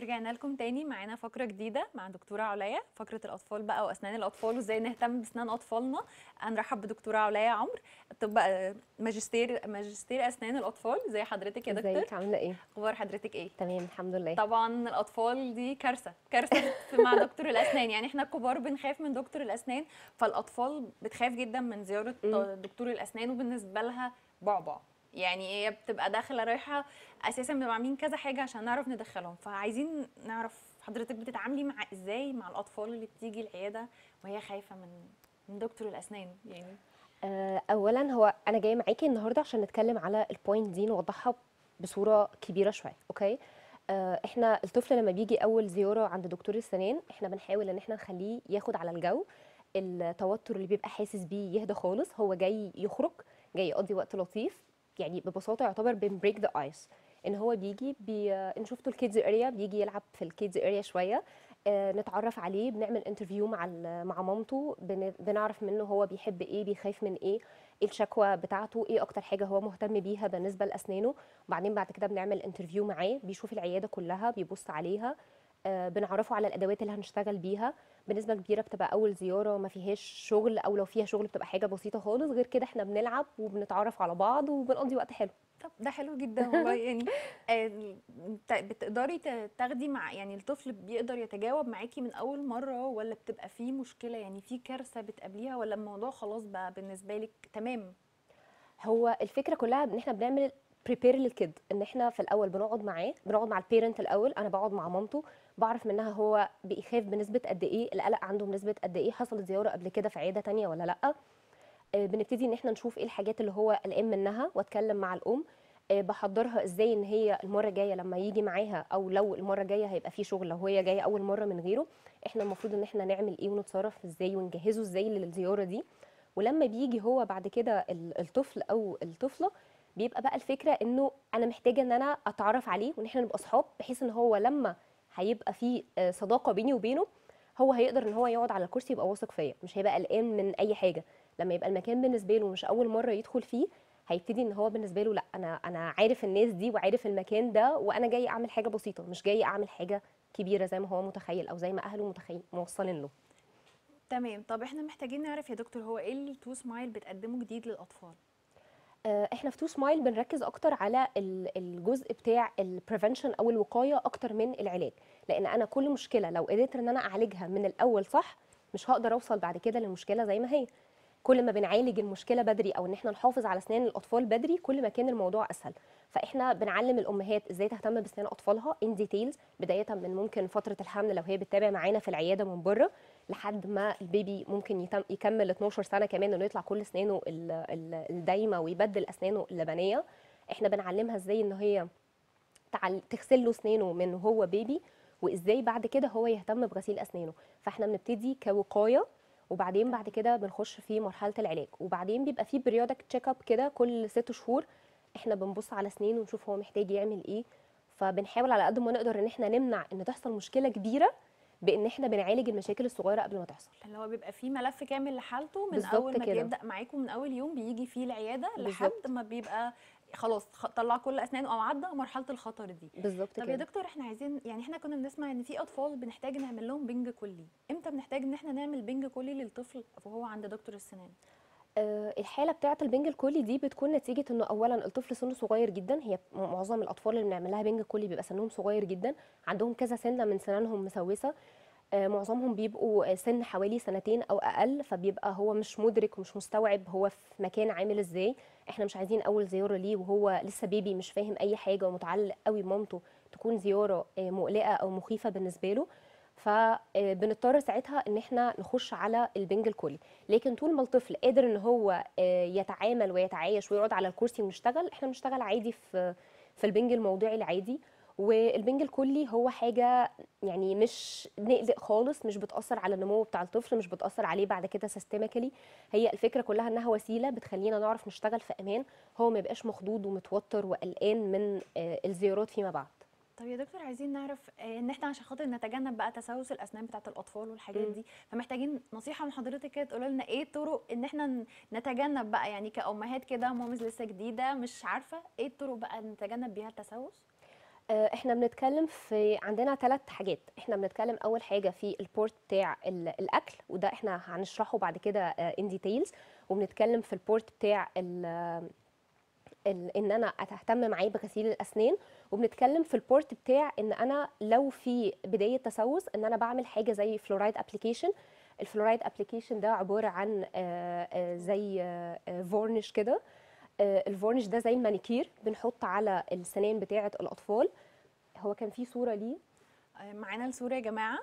ورجعنا لكم تاني معانا فقرة جديدة مع دكتورة عليا فقرة الأطفال بقى وأسنان الأطفال وإزاي نهتم بأسنان أطفالنا هنرحب بدكتورة عليا عمرو طب ماجستير ماجستير أسنان الأطفال زي حضرتك يا دكتور ازيك عامله ايه أخبار حضرتك إيه؟ تمام الحمد لله طبعا الأطفال دي كارثة كارثة في- مع دكتور الأسنان يعني إحنا الكبار بنخاف من دكتور الأسنان فالأطفال بتخاف جدا من زيارة مم. دكتور الأسنان وبالنسبة لها بعبع يعني هي بتبقى داخله رايحه اساسا بنبقى عاملين كذا حاجه عشان نعرف ندخلهم فعايزين نعرف حضرتك بتتعاملي مع ازاي مع الاطفال اللي بتيجي العياده وهي خايفه من من دكتور الاسنان يعني آه، اولا هو انا جايه معاكي النهارده عشان نتكلم على البوينت دي نوضحها بصوره كبيره شويه اوكي آه، احنا الطفل لما بيجي اول زياره عند دكتور السنان احنا بنحاول ان احنا نخليه ياخد على الجو التوتر اللي بيبقى حاسس بيه يهدى خالص هو جاي يخرج جاي يقضي وقت لطيف يعني ببساطه يعتبر بنبريك ذا ايس ان هو بيجي بي ان شفتوا الكيدز اريا بيجي يلعب في الكيدز اريا شويه آه، نتعرف عليه بنعمل انترفيو مع ال- مع مامته بن- بنعرف منه هو بيحب ايه بيخاف من ايه ايه الشكوى بتاعته ايه اكتر حاجه هو مهتم بيها بالنسبه لاسنانه وبعدين بعد كده بنعمل انترفيو معاه بيشوف العياده كلها بيبص عليها آه، بنعرفه على الادوات اللي هنشتغل بيها بنسبه كبيره بتبقى اول زياره ما فيهاش شغل او لو فيها شغل بتبقى حاجه بسيطه خالص غير كده احنا بنلعب وبنتعرف على بعض وبنقضي وقت حلو طب ده حلو جدا والله يعني آه، ت- بتقدري ت- تاخدي مع يعني الطفل بيقدر يتجاوب معاكي من اول مره ولا بتبقى فيه مشكله يعني في كارثه بتقابليها ولا الموضوع خلاص بقى بالنسبه لك تمام هو الفكره كلها ان احنا بنعمل بريبير للكيد ان احنا في الاول بنقعد معاه بنقعد مع البيرنت الاول انا بقعد مع مامته بعرف منها هو بيخاف بنسبه قد ايه القلق عنده بنسبه قد ايه حصلت زياره قبل كده في عياده تانية ولا لا آه، بنبتدي ان احنا نشوف ايه الحاجات اللي هو قلقان منها واتكلم مع الام آه، بحضرها ازاي ان هي المره الجايه لما يجي معاها او لو المره الجايه هيبقى في شغل لو هي جايه اول مره من غيره احنا المفروض ان احنا نعمل ايه ونتصرف ازاي ونجهزه ازاي للزياره دي ولما بيجي هو بعد كده ال- الطفل او الطفله بيبقى بقى الفكره انه انا محتاجه ان انا اتعرف عليه وان احنا نبقى اصحاب بحيث ان هو لما هيبقى في آه، صداقه بيني وبينه هو هيقدر ان هو يقعد على الكرسي يبقى واثق فيا مش هيبقى قلقان من اي حاجه لما يبقى المكان بالنسبه له مش اول مره يدخل فيه هيبتدي ان هو بالنسبه له لا انا انا عارف الناس دي وعارف المكان ده وانا جاي اعمل حاجه بسيطه مش جاي اعمل حاجه كبيره زي ما هو متخيل او زي ما اهله متخيل موصلين له تمام طب احنا محتاجين نعرف يا دكتور هو ايه التو سمايل بتقدمه جديد للاطفال آه، احنا في تو سمايل بنركز اكتر على ال- الجزء بتاع البريفنشن او الوقايه اكتر من العلاج لان انا كل مشكله لو قدرت ان انا اعالجها من الاول صح مش هقدر اوصل بعد كده للمشكله زي ما هي كل ما بنعالج المشكله بدري او ان احنا نحافظ على اسنان الاطفال بدري كل ما كان الموضوع اسهل فاحنا بنعلم الامهات ازاي تهتم باسنان اطفالها ان ديتيلز بدايه من ممكن فتره الحمل لو هي بتتابع معانا في العياده من بره لحد ما البيبي ممكن يتم يكمل 12 سنه كمان انه يطلع كل اسنانه ال- ال- الدايمه ويبدل اسنانه اللبنيه احنا بنعلمها ازاي ان هي تعل... تغسل له اسنانه من هو بيبي وازاي بعد كده هو يهتم بغسيل اسنانه فاحنا بنبتدي كوقايه وبعدين بعد كده بنخش في مرحله العلاج وبعدين بيبقى في بريودك تشيك اب كده كل ست شهور احنا بنبص على اسنانه ونشوف هو محتاج يعمل ايه فبنحاول على قد ما نقدر ان احنا نمنع ان تحصل مشكله كبيره بان احنا بنعالج المشاكل الصغيره قبل ما تحصل اللي هو بيبقى فيه ملف كامل لحالته من بالظبط اول ما كده. بيبدا معاكم من اول يوم بيجي فيه العياده لحد بالظبط. ما بيبقى خلاص خ- طلع كل اسنانه او عدى مرحله الخطر دي بالظبط طب يا كده دكتور احنا عايزين يعني احنا كنا بنسمع ان في اطفال بنحتاج نعمل لهم بنج كلي امتى بنحتاج ان احنا نعمل بنج كلي للطفل وهو عند دكتور السنان آه، الحاله بتاعه البنج الكلي دي بتكون نتيجه انه اولا الطفل سنه صغير جدا هي م- معظم الاطفال اللي بنعمل لها بنج كلي بيبقى سنهم صغير جدا عندهم كذا سنه من سنانهم مسوسه آه، معظمهم بيبقوا آه، سن حوالي سنتين او اقل فبيبقى هو مش مدرك ومش مستوعب هو في مكان عامل ازاي احنا مش عايزين اول زياره ليه وهو لسه بيبي مش فاهم اي حاجه ومتعلق قوي بمامته تكون زياره آه، مقلقه او مخيفه بالنسبه له فبنضطر ساعتها ان احنا نخش على البنج الكلي لكن طول ما الطفل قادر ان هو آه، يتعامل ويتعايش ويقعد على الكرسي ونشتغل احنا بنشتغل عادي في في البنج الموضعي العادي والبنج الكلي هو حاجه يعني مش نقلق خالص مش بتاثر على النمو بتاع الطفل مش بتاثر عليه بعد كده سيستميكالي هي الفكره كلها انها وسيله بتخلينا نعرف نشتغل في امان هو ما يبقاش مخضوض ومتوتر وقلقان من آه، الزيارات فيما بعد طب يا دكتور عايزين نعرف آه، ان احنا عشان خاطر نتجنب بقى تسوس الاسنان بتاعت الاطفال والحاجات مم. دي فمحتاجين نصيحه من حضرتك كده تقول لنا ايه الطرق ان احنا ن- نتجنب بقى يعني كامهات كده مامز لسه جديده مش عارفه ايه الطرق بقى نتجنب بيها التسوس آه، احنا بنتكلم في عندنا ثلاث حاجات احنا بنتكلم اول حاجه في البورت بتاع ال- الاكل وده احنا هنشرحه بعد كده ان ديتيلز وبنتكلم في البورت بتاع ال ال- ان انا اهتم معاه بغسيل الاسنان وبنتكلم في البورت بتاع ان انا لو في بدايه تسوس ان انا بعمل حاجه زي فلورايد ابلكيشن الفلورايد ابلكيشن ده عباره عن آه، آه، زي فورنش كده آه، الفورنش ده زي المانيكير بنحط على السنان بتاعه الاطفال هو كان في صوره ليه آه، معانا الصوره يا جماعه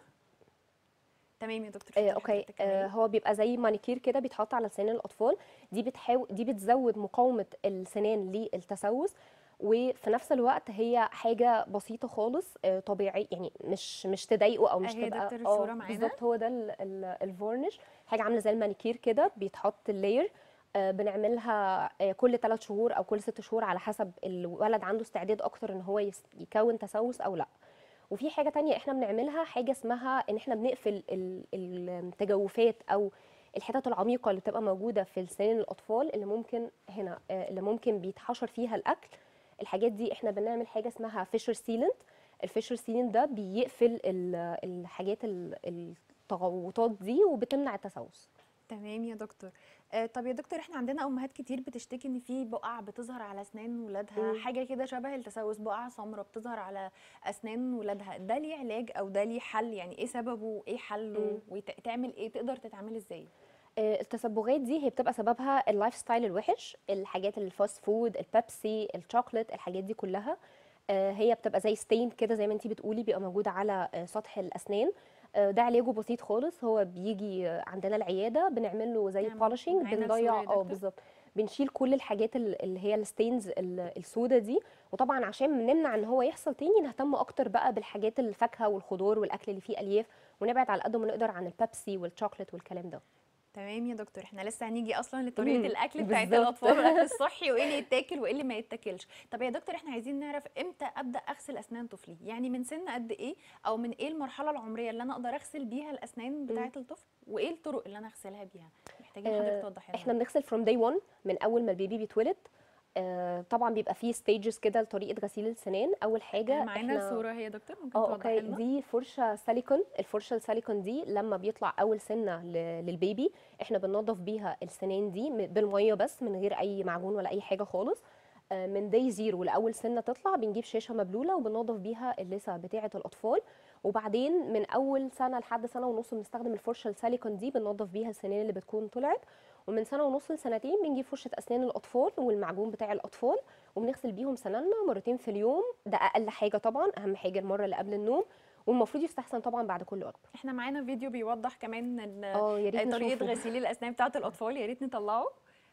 تمام يا دكتور آه، اتفضلي اوكي حضرتك آه، كملي. هو بيبقى زي مانيكير كده بيتحط على سنان الاطفال دي بتحاول دي بتزود مقاومه السنان للتسوس وفي نفس الوقت هي حاجه بسيطه خالص آه، طبيعي يعني مش مش تضايقه او مش أهي يا تبقى دكتور الصورة آه، معانا. بالظبط هو ده ال- ال- الفورنش حاجه عامله زي المانيكير كده بيتحط اللاير آه، بنعملها آه، كل ثلاث شهور او كل ست شهور على حسب الولد عنده استعداد اكتر ان هو يس- يكون تسوس او لا وفي حاجه تانية احنا بنعملها حاجه اسمها ان احنا بنقفل ال- التجوفات او الحتت العميقه اللي بتبقى موجوده في سنان الاطفال اللي ممكن هنا آه، اللي ممكن بيتحشر فيها الاكل الحاجات دي احنا بنعمل حاجه اسمها فيشر سيلنت الفيشر سيلنت ده بيقفل ال- الحاجات ال- التغوطات دي وبتمنع التسوس تمام يا دكتور آه طب يا دكتور احنا عندنا امهات كتير بتشتكي ان في بقع بتظهر على اسنان ولادها مم. حاجه كده شبه التسوس بقع سمراء بتظهر على اسنان ولادها ده ليه علاج او ده ليه حل يعني ايه سببه ايه حله وتعمل ايه تقدر تتعمل ازاي آه، التسبغات دي هي بتبقى سببها اللايف ستايل الوحش الحاجات الفاست فود البيبسي الشوكليت الحاجات دي كلها آه، هي بتبقى زي ستين كده زي ما انتي بتقولي بيبقى موجود على آه، سطح الاسنان آه، ده علاجه بسيط خالص هو بيجي آه، عندنا العياده بنعمل له زي نعم، بولشنج معانا بنضيع الصورة يا اه دكتور. بالظبط بنشيل كل الحاجات ال- اللي هي الستينز السودة دي وطبعا عشان نمنع ان هو يحصل تاني نهتم اكتر بقى بالحاجات الفاكهه والخضار والاكل اللي فيه الياف ونبعد على قد ما نقدر عن البيبسي والشوكليت والكلام ده تمام يا دكتور احنا لسه هنيجي اصلا لطريقه مم، الاكل بتاعت بالظبط. الاطفال والاكل الصحي وايه اللي يتاكل وايه اللي ما يتاكلش طب يا دكتور احنا عايزين نعرف امتى ابدا اغسل اسنان طفلي يعني من سن قد ايه او من ايه المرحله العمريه اللي انا اقدر اغسل بيها الاسنان بتاعه الطفل وايه الطرق اللي انا اغسلها بيها محتاجين آه، حضرتك توضحي لنا احنا بنغسل from day one من اول ما البيبي بيتولد آه، طبعا بيبقى فيه stages كده لطريقه غسيل السنان اول حاجه معانا احنا الصوره هي يا دكتور ممكن اه توضحي اوكي لنا دي فرشه سيليكون الفرشه السيليكون دي لما بيطلع اول سنه ل- للبيبي احنا بننظف بيها السنان دي م- بالميه بس من غير اي معجون ولا اي حاجه خالص آه، من داي زيرو لاول سنه تطلع بنجيب شاشه مبلوله وبننظف بيها اللثه بتاعه الاطفال وبعدين من اول سنه لحد سنه ونص بنستخدم الفرشه السيليكون دي بننظف بيها السنان اللي بتكون طلعت ومن سنه ونص لسنتين بنجيب فرشه اسنان الاطفال والمعجون بتاع الاطفال وبنغسل بيهم سناننا مرتين في اليوم ده اقل حاجه طبعا اهم حاجه المره اللي قبل النوم والمفروض يستحسن طبعا بعد كل وجبه احنا معانا فيديو بيوضح كمان ان اه يا ريت طريقه نشوفه. غسيل الاسنان بتاعه الاطفال يا ريت نطلعه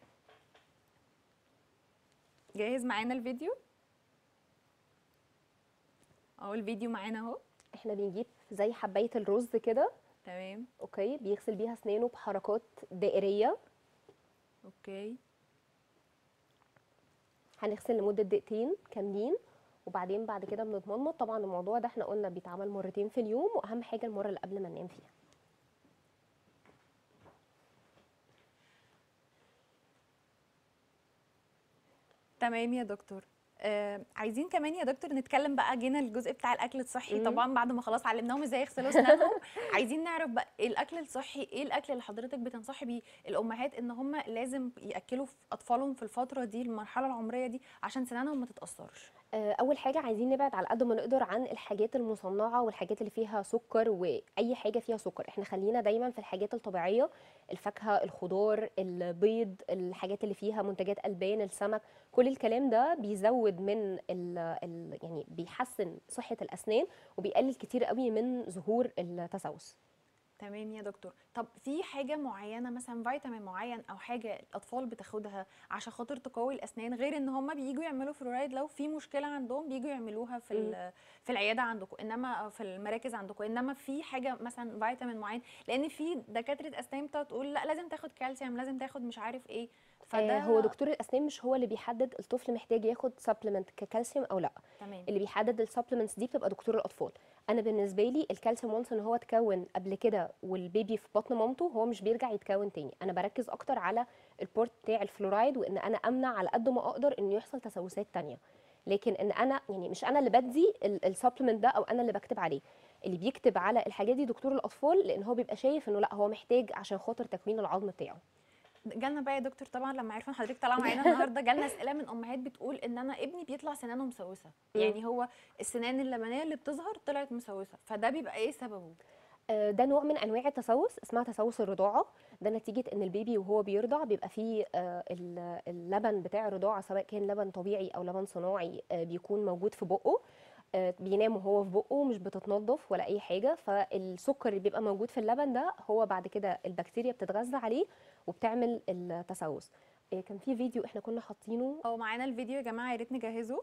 جاهز معانا الفيديو اهو الفيديو معانا اهو احنا بنجيب زي حبايه الرز كده تمام اوكي بيغسل بيها اسنانه بحركات دائريه اوكي هنغسل لمده دقيقتين كاملين وبعدين بعد كده بنتمضمض طبعا الموضوع ده احنا قلنا بيتعمل مرتين في اليوم واهم حاجه المره اللي قبل ما ننام فيها تمام يا دكتور آه عايزين كمان يا دكتور نتكلم بقى جينا الجزء بتاع الاكل الصحي مم. طبعا بعد ما خلاص علمناهم ازاي يغسلوا اسنانهم عايزين نعرف بقى إيه الاكل الصحي ايه الاكل اللي حضرتك بتنصحي بيه الامهات ان هم لازم ياكلوا في اطفالهم في الفتره دي المرحله العمريه دي عشان سنانهم ما تتاثرش آه، اول حاجه عايزين نبعد على قد ما نقدر عن الحاجات المصنعه والحاجات اللي فيها سكر واي حاجه فيها سكر احنا خلينا دايما في الحاجات الطبيعيه الفاكهه الخضار البيض الحاجات اللي فيها منتجات البان السمك كل الكلام ده بيزود من ال ال يعني بيحسن صحه الاسنان وبيقلل كتير قوي من ظهور التسوس تمام يا دكتور طب في حاجه معينه مثلا فيتامين معين او حاجه الاطفال بتاخدها عشان خاطر تقوي الاسنان غير ان هم بييجوا يعملوا فلورايد لو في مشكله عندهم بييجوا يعملوها في ال- في العياده عندكم انما في المراكز عندكم انما في حاجه مثلا فيتامين معين لان في دكاتره اسنان بتقعد تقول لا لازم تاخد كالسيوم لازم تاخد مش عارف ايه آه، هو دكتور الاسنان مش هو اللي بيحدد الطفل محتاج ياخد سبلمنت ككالسيوم او لا تمام اللي بيحدد السبلمنتس دي بتبقى دكتور الاطفال انا بالنسبه لي الكالسيوم وانس ان هو اتكون قبل كده والبيبي في بطن مامته هو مش بيرجع يتكون تاني انا بركز اكتر على البورت بتاع الفلورايد وان انا امنع على قد ما اقدر انه يحصل تسوسات تانية لكن ان انا يعني مش انا اللي بدي السبلمنت ده او انا اللي بكتب عليه اللي بيكتب على الحاجات دي دكتور الاطفال لان هو بيبقى شايف انه لا هو محتاج عشان خاطر تكوين العظم بتاعه جالنا بقى يا دكتور طبعا لما عرفنا حضرتك طالعه معانا النهارده جالنا اسئله من امهات بتقول ان انا ابني بيطلع سنانه مسوسه مم. يعني هو السنان اللبنيه اللي بتظهر طلعت مسوسه فده بيبقى ايه سببه آه، ده نوع من انواع التسوس اسمها تسوس الرضاعه ده نتيجه ان البيبي وهو بيرضع بيبقى فيه آه، ال- اللبن بتاع الرضاعه سواء كان لبن طبيعي او لبن صناعي آه، بيكون موجود في بقه آه، بينام وهو في بقه مش بتتنضف ولا اي حاجه فالسكر اللي بيبقى موجود في اللبن ده هو بعد كده البكتيريا بتتغذى عليه وبتعمل التسوس آه، كان في فيديو احنا كنا حاطينه او معانا الفيديو يا جماعه يا ريت نجهزه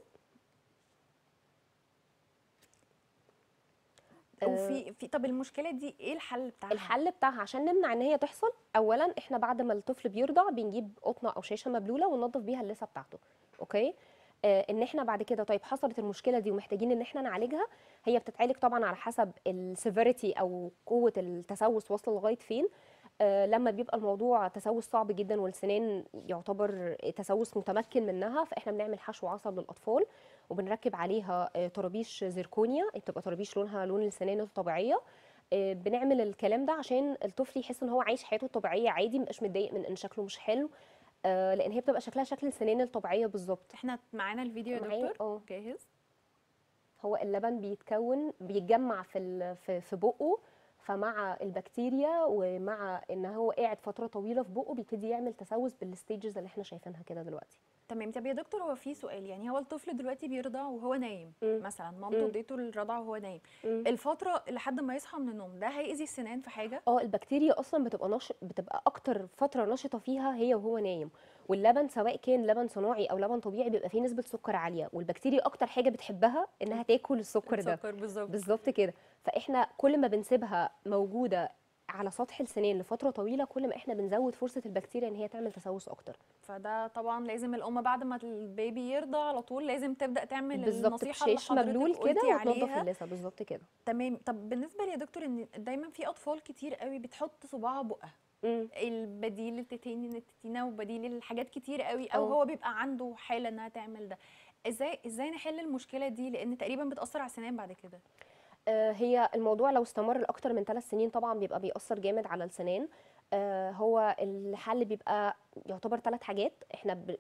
وفي في طب المشكله دي ايه الحل بتاعها الحل بتاعها عشان نمنع ان هي تحصل اولا احنا بعد ما الطفل بيرضع بنجيب قطنه او شاشه مبلوله وننظف بيها اللثه بتاعته اوكي آه ان احنا بعد كده طيب حصلت المشكله دي ومحتاجين ان احنا نعالجها هي بتتعالج طبعا على حسب السيفيريتي او قوه التسوس واصله لغايه فين آه لما بيبقى الموضوع تسوس صعب جدا والسنان يعتبر تسوس متمكن منها فاحنا بنعمل حشو عصب للاطفال وبنركب عليها آه، طرابيش زيركونيا بتبقى طرابيش لونها لون السنان الطبيعيه آه، بنعمل الكلام ده عشان الطفل يحس ان هو عايش حياته الطبيعيه عادي مبقاش متضايق من ان شكله مش حلو آه، لان هي بتبقى شكلها شكل السنان الطبيعيه بالظبط احنا معانا الفيديو يا معايا؟ دكتور اه. جاهز هو اللبن بيتكون بيتجمع في ال- في في بقه فمع البكتيريا ومع ان هو قاعد فتره طويله في بقه بيبتدي يعمل تسوس بالستيجز اللي احنا شايفينها كده دلوقتي تمام طب يا دكتور هو في سؤال يعني هو الطفل دلوقتي بيرضع وهو نايم مم. مثلا مامته مم. اديته الرضع وهو نايم مم. الفتره لحد ما يصحى من النوم ده هيأذي السنان في حاجه اه البكتيريا اصلا بتبقى نش... بتبقى اكتر فتره نشطه فيها هي وهو نايم واللبن سواء كان لبن صناعي او لبن طبيعي بيبقى فيه نسبه سكر عاليه والبكتيريا اكتر حاجه بتحبها انها تاكل السكر ده السكر بالظبط بالظبط كده فاحنا كل ما بنسيبها موجوده على سطح السنان لفتره طويله كل ما احنا بنزود فرصه البكتيريا ان هي تعمل تسوس اكتر فده طبعا لازم الام بعد ما البيبي يرضع على طول لازم تبدا تعمل بالظبط النصيحه اللي بشاش مبلول حضرتك كده قلتي وتنضف عليها اللثه بالظبط كده تمام طب بالنسبه لي يا دكتور ان دايما في اطفال كتير قوي بتحط صباعها بقها مم. البديل التتيني التتينه وبديل الحاجات كتير قوي او اه. هو بيبقى عنده حاله انها تعمل ده ازاي ازاي نحل المشكله دي لان تقريبا بتاثر على السنان بعد كده آه، هي الموضوع لو استمر لاكتر من ثلاث سنين طبعا بيبقى بيأثر جامد على السنان آه، هو الحل بيبقى يعتبر ثلاث حاجات احنا ب-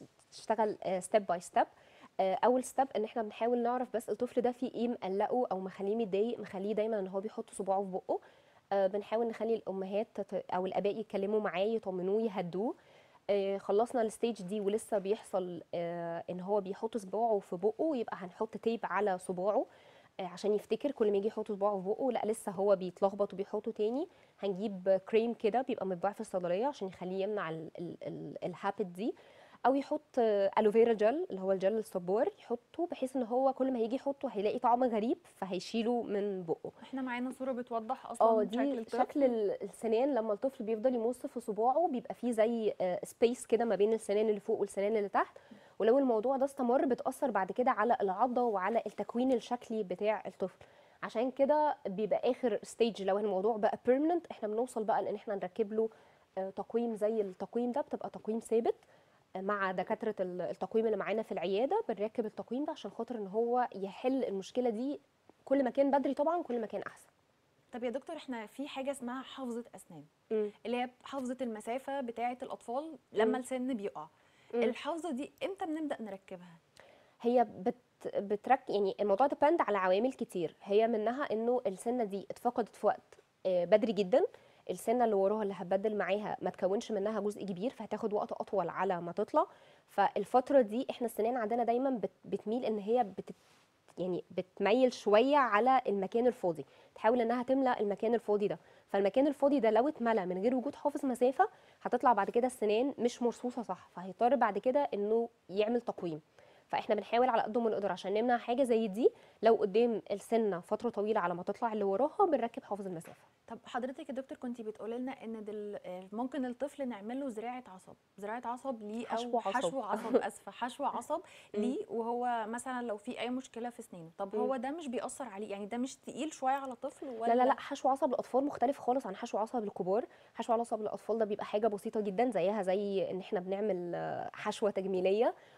بنشتغل ستيب باي ستيب اول ستيب ان احنا بنحاول نعرف بس الطفل ده فيه ايه مقلقه او مخليه متضايق مخليه دايما ان هو بيحط صباعه في بقه آه، بنحاول نخلي الامهات تت- او الاباء يتكلموا معاه يطمنوه يهدوه آه، خلصنا الستيج دي ولسه بيحصل آه، ان هو بيحط صباعه في بقه يبقى هنحط تيب على صباعه آه، عشان يفتكر كل ما يجي يحط صباعه في بقه لا لسه هو بيتلخبط وبيحطه تاني هنجيب كريم كده بيبقى متباع في الصيدليه عشان يخليه يمنع ال- ال- ال- الهابت دي او يحط آه، الوفيرا جل اللي هو الجل الصبار يحطه بحيث ان هو كل ما هيجي يحطه هيلاقي طعم غريب فهيشيله من بقه احنا معانا صوره بتوضح اصلا اه شكل دي الطفل شكل ال- السنان لما الطفل بيفضل يمص في صباعه بيبقى فيه زي سبيس كده ما بين السنان اللي فوق والسنان اللي تحت ولو الموضوع ده استمر بتأثر بعد كده على العضة وعلى التكوين الشكلي بتاع الطفل عشان كده بيبقى اخر ستيج لو الموضوع بقى بيرمننت احنا بنوصل بقى لان احنا نركب له آه، تقويم زي التقويم ده بتبقى تقويم ثابت آه، مع دكاترة ال- التقويم اللي معانا في العيادة بنركب التقويم ده عشان خاطر ان هو يحل المشكلة دي كل ما كان بدري طبعا كل ما كان احسن طب يا دكتور احنا في حاجه اسمها حافظه اسنان مم. اللي هي حافظه المسافه بتاعه الاطفال لما مم. السن بيقع مم. الحافظه دي امتى بنبدا نركبها هي بت بترك يعني الموضوع ديبند على عوامل كتير هي منها انه السنه دي اتفقدت في وقت آه، بدري جدا السنه اللي وراها اللي هتبدل معاها ما تكونش منها جزء كبير فهتاخد وقت اطول على ما تطلع فالفتره دي احنا السنان عندنا دايما بت بتميل ان هي بت يعني بتميل شويه على المكان الفاضي تحاول انها تملى المكان الفاضي ده فالمكان الفاضي ده لو اتملى من غير وجود حافظ مسافه هتطلع بعد كده السنان مش مرصوصه صح فهيضطر بعد كده انه يعمل تقويم فاحنا بنحاول على قد ما نقدر عشان نمنع حاجه زي دي لو قدام السنه فتره طويله على ما تطلع اللي وراها بنركب حافظ المسافه طب حضرتك يا دكتور كنتي بتقولي لنا ان دل... آه، ممكن الطفل نعمل له زراعه عصب زراعه عصب ليه حشو او عصب. حشو عصب اسفه حشو عصب ليه وهو مثلا لو في اي مشكله في سنينه طب مم. هو ده مش بيأثر عليه يعني ده مش تقيل شويه على الطفل ولا لا لا لا حشو عصب الاطفال مختلف خالص عن حشو عصب الكبار حشو عصب الاطفال ده بيبقى حاجه بسيطه جدا زيها زي ان احنا بنعمل آه، حشوه تجميليه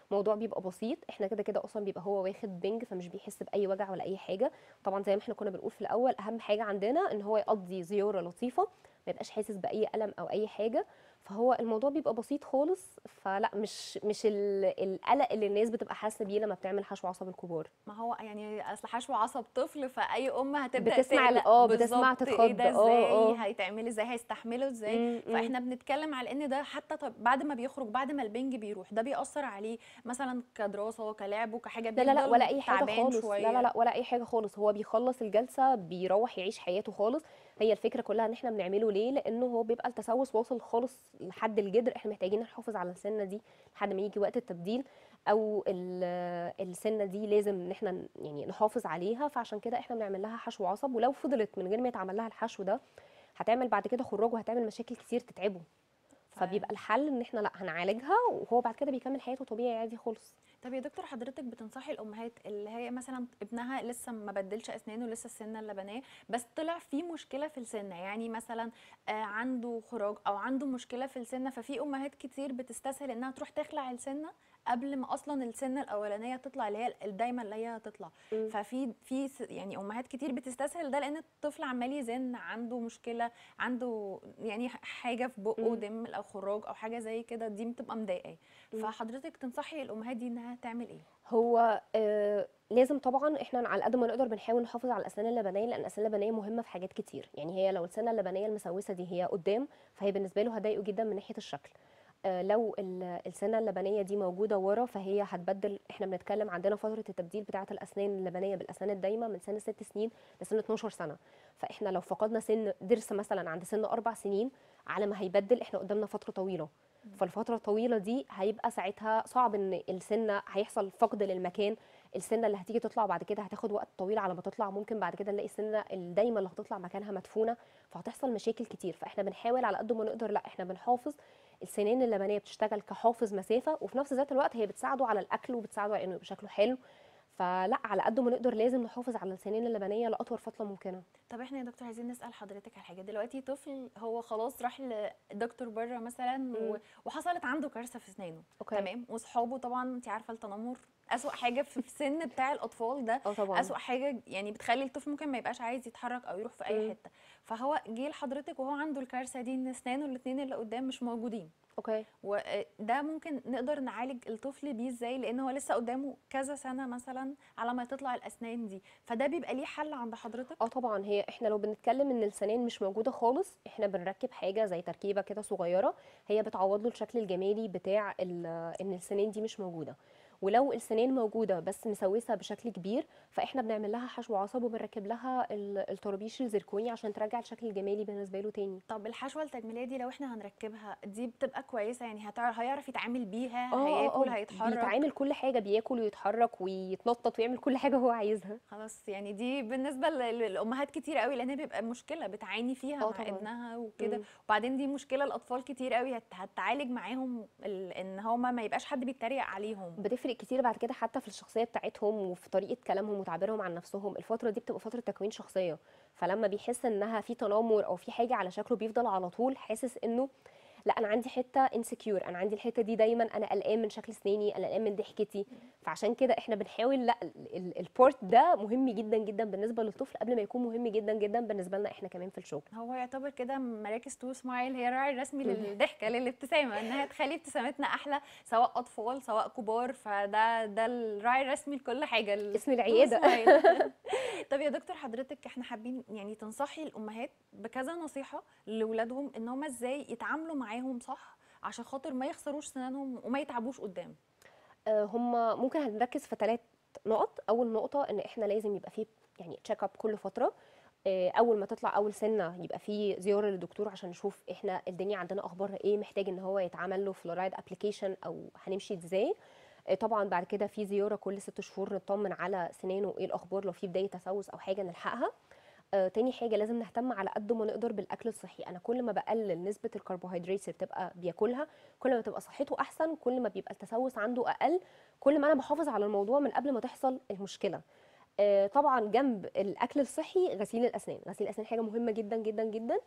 الموضوع بيبقى بسيط احنا كده كده اصلا بيبقى هو واخد بنج فمش بيحس باي وجع ولا اي حاجه طبعا زي ما احنا كنا بنقول في الاول اهم حاجه عندنا ان هو يقضي زياره لطيفه ما يبقاش حاسس باي الم او اي حاجه فهو الموضوع بيبقى بسيط خالص فلا مش مش ال- القلق اللي الناس بتبقى حاسه بيه لما بتعمل حشو عصب الكبار ما هو يعني اصل حشو عصب طفل فاي ام هتبدا بتسمع ال- تقلق اه بتسمع بالظبط تتخض ايه ده اه ازاي اه هيتعمل ازاي هيستحمله ازاي مم، مم. فاحنا بنتكلم على ان ده حتى طب بعد ما بيخرج بعد ما البنج بيروح ده بيأثر عليه مثلا كدراسه كلعب وكحاجه لا لا لا بيفضل ولا اي حاجه تعبان خالص شويه لا لا لا ولا اي حاجه خالص هو بيخلص الجلسه بيروح يعيش حياته خالص هي الفكره كلها ان احنا بنعمله ليه لانه هو بيبقى التسوس واصل خالص لحد الجدر احنا محتاجين نحافظ على السنه دي لحد ما يجي وقت التبديل او ال- السنه دي لازم ان احنا ن- يعني نحافظ عليها فعشان كده احنا بنعمل لها حشو عصب ولو فضلت من غير ما يتعمل لها الحشو ده هتعمل بعد كده خراج وهتعمل مشاكل كتير تتعبه فبيبقى الحل ان احنا لا هنعالجها وهو بعد كده بيكمل حياته طبيعي عادي خالص طب يا دكتور حضرتك بتنصحي الامهات اللي هي مثلا ابنها لسه ما بدلش اسنانه لسه السنه اللبنيه بس طلع في مشكله في السنه يعني مثلا آه، عنده خراج او عنده مشكله في السنه ففي امهات كتير بتستسهل انها تروح تخلع السنه قبل ما اصلا السنه الاولانيه تطلع اللي هي الدايمه اللي هي تطلع مم. ففي في س- يعني امهات كتير بتستسهل ده لان الطفل عمال يزن عنده مشكله عنده يعني ح- حاجه في بقه مم. دم او خراج او حاجه زي كده دي بتبقى مضايقاه مم. فحضرتك تنصحي الامهات دي انها تعمل ايه هو آه لازم طبعا احنا على قد ما نقدر بنحاول نحافظ على الاسنان اللبنيه لان الاسنان اللبنيه مهمه في حاجات كتير يعني هي لو السنه اللبنيه المسوسه دي هي قدام فهي بالنسبه له هتضايقه جدا من ناحيه الشكل آه لو ال- السنه اللبنيه دي موجوده ورا فهي هتبدل احنا بنتكلم عندنا فتره التبديل بتاعه الاسنان اللبنيه بالاسنان الدايمه من سن 6 سنين لسن 12 سنه فاحنا لو فقدنا سن ضرس مثلا عند سن اربع سنين على ما هيبدل احنا قدامنا فتره طويله فالفتره الطويله دي هيبقى ساعتها صعب ان السنه هيحصل فقد للمكان السنه اللي هتيجي تطلع بعد كده هتاخد وقت طويل على ما تطلع ممكن بعد كده نلاقي السنه الدايمه اللي هتطلع مكانها مدفونه فهتحصل مشاكل كتير فاحنا بنحاول على قد ما نقدر لا احنا بنحافظ السنان اللبنيه بتشتغل كحافظ مسافه وفي نفس ذات الوقت هي بتساعده على الاكل وبتساعده على انه يبقى شكله حلو فلا على قد ما نقدر لازم نحافظ على السنان اللبنيه لاطول فتره ممكنه طب احنا يا دكتور عايزين نسال حضرتك على حاجه دلوقتي طفل هو خلاص راح لدكتور بره مثلا و... مم. وحصلت عنده كارثه في اسنانه اوكي تمام واصحابه طبعا انت عارفه التنمر اسوأ حاجه في السن بتاع الاطفال ده اه طبعا اسوأ حاجه يعني بتخلي الطفل ممكن ما يبقاش عايز يتحرك او يروح في اي مم. حته فهو جه لحضرتك وهو عنده الكارثه دي ان اسنانه الاثنين اللي قدام مش موجودين اوكي وده ممكن نقدر نعالج الطفل بيه ازاي لان هو لسه قدامه كذا سنه مثلا على ما تطلع الاسنان دي فده بيبقى ليه حل عند حضرتك اه طبعا هي احنا لو بنتكلم ان السنان مش موجوده خالص احنا بنركب حاجه زي تركيبه كده صغيره هي بتعوض له الشكل الجمالي بتاع ال- ان السنان دي مش موجوده ولو السنان موجوده بس مسوسه بشكل كبير فاحنا بنعمل لها حشو عصب وبنركب لها ال- الطرابيش الزركوني عشان ترجع الشكل الجمالي بالنسبه له تاني طب الحشوه التجميليه دي لو احنا هنركبها دي بتبقى كويسه يعني هتعرف هيعرف يتعامل بيها اه اه هياكل اه هيتحرك بيتعامل كل حاجه بياكل ويتحرك ويتنطط ويعمل كل حاجه هو عايزها خلاص يعني دي بالنسبه لل- للامهات كتير قوي لان بيبقى مشكله بتعاني فيها اه مع طبعا. ابنها وكده مم. وبعدين دي مشكله الاطفال كتير قوي هت- هتعالج معاهم ال- ان هما ما يبقاش حد بيتريق عليهم بتفرق كتير بعد كده حتى في الشخصيه بتاعتهم وفي طريقه كلامهم وتعبيرهم عن نفسهم الفتره دي بتبقى فتره تكوين شخصيه فلما بيحس انها في تنمر او في حاجه على شكله بيفضل على طول حاسس انه لا انا عندي حته انسكيور انا عندي الحته دي دايما انا قلقان من شكل سناني انا قلقان من ضحكتي فعشان كده احنا بنحاول لا ال- ال- البورت ده مهم جدا جدا بالنسبه للطفل قبل ما يكون مهم جدا جدا بالنسبه لنا احنا كمان في الشغل هو يعتبر كده مراكز تو سمايل هي الراعي الرسمي للضحكه للابتسامه انها تخلي ابتسامتنا احلى سواء اطفال سواء كبار فده ده الراعي الرسمي لكل حاجه ال- اسم تو العياده سمايل. طب يا دكتور حضرتك احنا حابين يعني تنصحي الامهات بكذا نصيحه لاولادهم ان هم ازاي يتعاملوا معاهم صح عشان خاطر ما يخسروش سنانهم وما يتعبوش قدام آه، هم ممكن هنركز في ثلاث نقط اول نقطه ان احنا لازم يبقى فيه يعني تشيك اب كل فتره آه، اول ما تطلع اول سنه يبقى فيه زياره للدكتور عشان نشوف احنا الدنيا عندنا اخبارها ايه محتاج ان هو يتعمل له فلورايد ابلكيشن او هنمشي ازاي آه، طبعا بعد كده في زياره كل ست شهور نطمن على سنانه ايه الاخبار لو في بدايه تسوس او حاجه نلحقها آه، تاني حاجه لازم نهتم على قد ما نقدر بالاكل الصحي انا كل ما بقلل نسبه الكربوهيدرات اللي بتبقى بياكلها كل ما تبقى صحته احسن كل ما بيبقى التسوس عنده اقل كل ما انا بحافظ على الموضوع من قبل ما تحصل المشكله آه، طبعا جنب الاكل الصحي غسيل الاسنان غسيل الاسنان حاجه مهمه جدا جدا جدا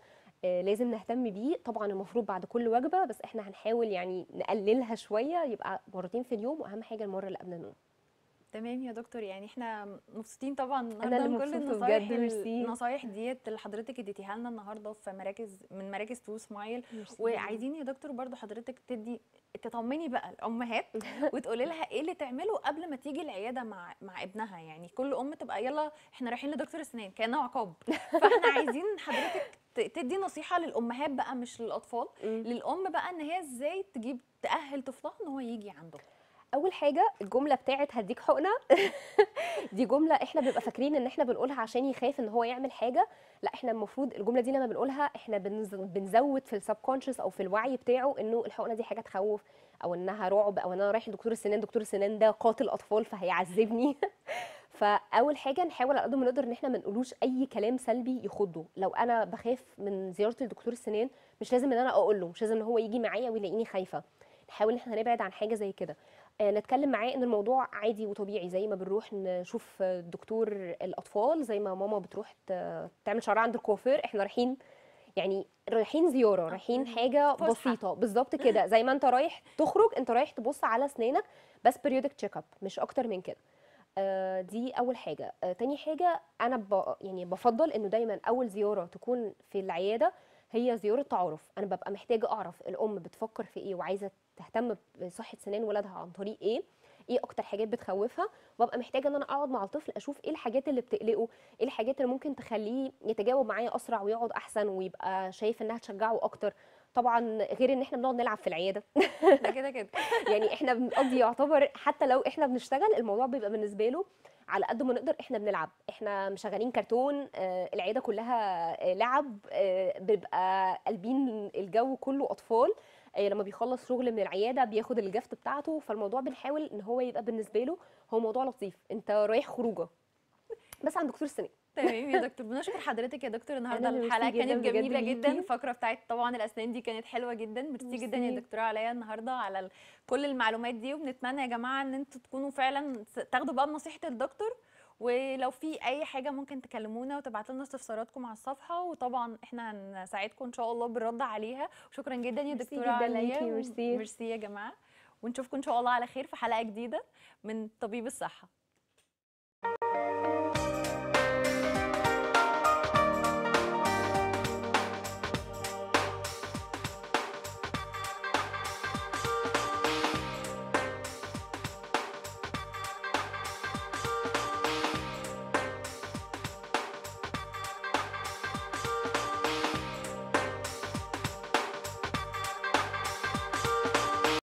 آه، لازم نهتم بيه طبعا المفروض بعد كل وجبه بس احنا هنحاول يعني نقللها شويه يبقى مرتين في اليوم واهم حاجه المره اللي قبل النوم تمام يا دكتور يعني احنا مبسوطين طبعا اللي النهارده من كل مبسوطة النصايح بجد، ميرسي. النصايح ديت اللي حضرتك اديتيها لنا النهارده في مراكز من مراكز تو سمايل وعايزين يا دكتور برضو حضرتك تدي تطمني بقى الامهات وتقولي لها ايه اللي تعمله قبل ما تيجي العياده مع مع ابنها يعني كل ام تبقى يلا احنا رايحين لدكتور اسنان كانه عقاب فاحنا عايزين حضرتك ت- تدي نصيحه للامهات بقى مش للاطفال مم. للام بقى ان هي ازاي تجيب تاهل طفلها ان هو يجي عنده اول حاجه الجمله بتاعت هديك حقنه دي جمله احنا بنبقى فاكرين ان احنا بنقولها عشان يخاف ان هو يعمل حاجه لا احنا المفروض الجمله دي لما بنقولها احنا بنز- بنزود في السبكونشس او في الوعي بتاعه انه الحقنه دي حاجه تخوف او انها رعب او ان انا رايح لدكتور السنان دكتور السنان ده قاتل اطفال فهيعذبني فاول حاجه نحاول على قد ما نقدر ان احنا ما نقولوش اي كلام سلبي يخضه لو انا بخاف من زيارتي لدكتور السنان مش لازم ان انا اقول له مش لازم ان هو يجي معايا ويلاقيني خايفه نحاول ان احنا نبعد عن حاجه زي كده آه، نتكلم معاه ان الموضوع عادي وطبيعي زي ما بنروح نشوف دكتور الاطفال زي ما ماما بتروح ت- تعمل شعرها عند الكوافير احنا رايحين يعني رايحين زياره رايحين حاجه فسحة. بسيطه بالظبط كده زي ما انت رايح تخرج انت رايح تبص على اسنانك بس periodic تشيك اب مش اكتر من كده آه، دي اول حاجه آه، تاني حاجه انا ب... يعني بفضل انه دايما اول زياره تكون في العياده هي زياره تعارف انا ببقى محتاجه اعرف الام بتفكر في ايه وعايزه تهتم بصحه سنان ولادها عن طريق ايه ايه اكتر حاجات بتخوفها وابقى محتاجه ان انا اقعد مع الطفل اشوف ايه الحاجات اللي بتقلقه ايه الحاجات اللي ممكن تخليه يتجاوب معايا اسرع ويقعد احسن ويبقى شايف انها تشجعه اكتر طبعا غير ان احنا بنقعد نلعب في العياده ده كده كده يعني احنا بنقضي يعتبر حتى لو احنا بنشتغل الموضوع بيبقى بالنسبه له على قد ما نقدر احنا بنلعب احنا مشغلين كرتون آه، العياده كلها آه، لعب آه، بيبقى قلبين الجو كله اطفال آه، لما بيخلص شغل من العياده بياخد الجفت بتاعته فالموضوع بنحاول ان هو يبقى بالنسبه له هو موضوع لطيف انت رايح خروجه بس عند دكتور السنان تمام يا دكتور بنشكر حضرتك يا دكتور النهارده اللي الحلقه ميرسي جداً كانت بجد جميله جدا ليكي. الفقره بتاعت طبعا الاسنان دي كانت حلوه جدا ميرسي جدا يا ميرسي. دكتوره عليا النهارده على ال- كل المعلومات دي وبنتمنى يا جماعه ان انتوا تكونوا فعلا س- تاخدوا بقى بنصيحه الدكتور ولو في اي حاجه ممكن تكلمونا وتبعتوا لنا استفساراتكم على الصفحه وطبعا احنا هنساعدكم ان شاء الله بالرد عليها وشكرا جدا يا ميرسي دكتوره جداً عليا ليكي، و- ميرسي. ميرسي يا جماعه ونشوفكم ان شاء الله على خير في حلقه جديده من طبيب الصحه